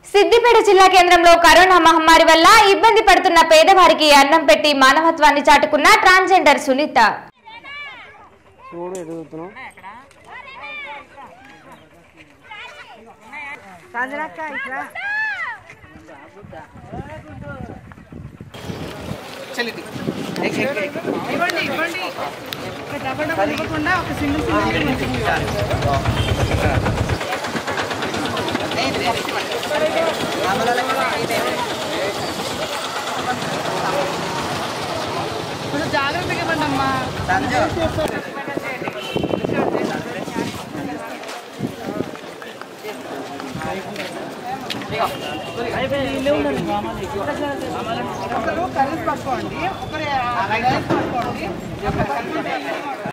సిద్దిపేట జిల్లా కేంద్రంలో కరోనా మహమ్మారి వల్ల ఇబ్బంది పడుతున్న పేదవారికి అన్నం పెట్టి మానవత్వాన్ని చాటుకున్న ట్రాన్స్జెండర్ సునీత చూడు ఎదుగుతున్నాం సంజనక్క ఇట్లా ఇవ్వండి ఇవ్వండి ఒక డబల్ డబల్ ఇవ్వకుండా ఒక సింగిల్ సింగిల్ కొంచెం జాగ్రత్తగా ఇవ్వండి అమ్మా ఒకరు కర్రీస్ పట్టుకోండి ఒకరు రైస్ పట్టుకోండి